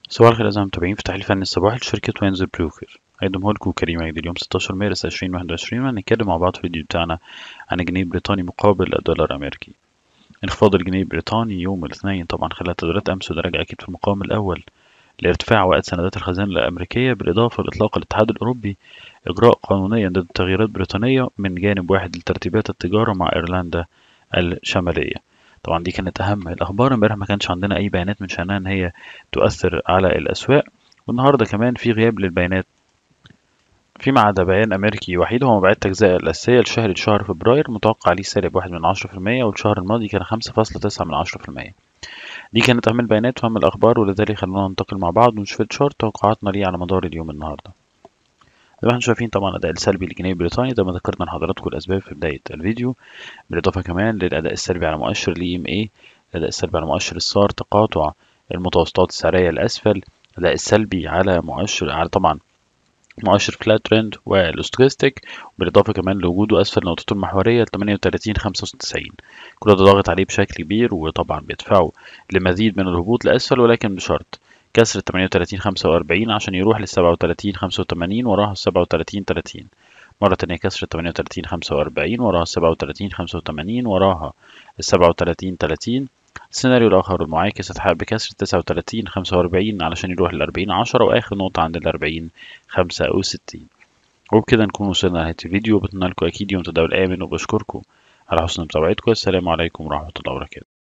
صباح الخير أعزائي المتابعين في تحليل فني الصباحي لشركة وينز بروكر هيقدمه لكم كريم عيد اليوم 16 مارس 2021 وهنتكلم مع بعض في الفيديو بتاعنا عن الجنيه البريطاني مقابل الدولار الأمريكي انخفاض الجنيه البريطاني يوم الاثنين طبعا خلال تداولات أمس وده راجع أكيد في المقام الأول لارتفاع عوائد سندات الخزانة الأمريكية بالإضافة لإطلاق الاتحاد الأوروبي إجراء قانونيا ضد تغييرات بريطانية من جانب واحد لترتيبات التجارة مع إيرلندا الشمالية طبعا دي كانت أهم الأخبار امبارح ما كانش عندنا أي بيانات من شأنها إن هي تؤثر على الأسواق والنهارده كمان في غياب للبيانات فيما عدا بيان أمريكي وحيد هو مبيعات التجزئة الأساسية لشهر شهر فبراير متوقع عليه سالب واحد من عشرة في المية والشهر الماضي كان خمسة فاصلة تسعة من عشرة في المية دي كانت أهم البيانات وأهم الأخبار ولذلك خلونا ننتقل مع بعض ونشوف الشارت توقعاتنا ليه على مدار اليوم النهارده زي ما احنا شايفين طبعا الأداء السلبي للجنيه البريطاني زي ما ذكرنا لحضراتكم الأسباب في بداية الفيديو بالإضافة كمان للأداء السلبي على مؤشر الإي إم إيه الأداء السلبي على مؤشر السار تقاطع المتوسطات السعرية الأسفل الأداء السلبي على مؤشر على طبعا مؤشر فلات ترند والاستوكاستيك بالإضافة كمان لوجوده أسفل نقطته المحورية 38 95 كل ده ضاغط عليه بشكل كبير وطبعا بيدفعه لمزيد من الهبوط لأسفل ولكن بشرط كسر 38 45 عشان يروح لل 37 85 وراها 37 30 مرة تانية كسر 38 45 وراها 37 85 وراها 37 30 السيناريو الآخر المعاكس هتحقق بكسر 39 45 علشان يروح ل 40 10 وآخر نقطة عند ال 40 65 وبكده نكون وصلنا لنهاية الفيديو بتمنى لكم أكيد يوم تداول آمن وبشكركم على حسن متابعتكم السلام عليكم ورحمة الله وبركاته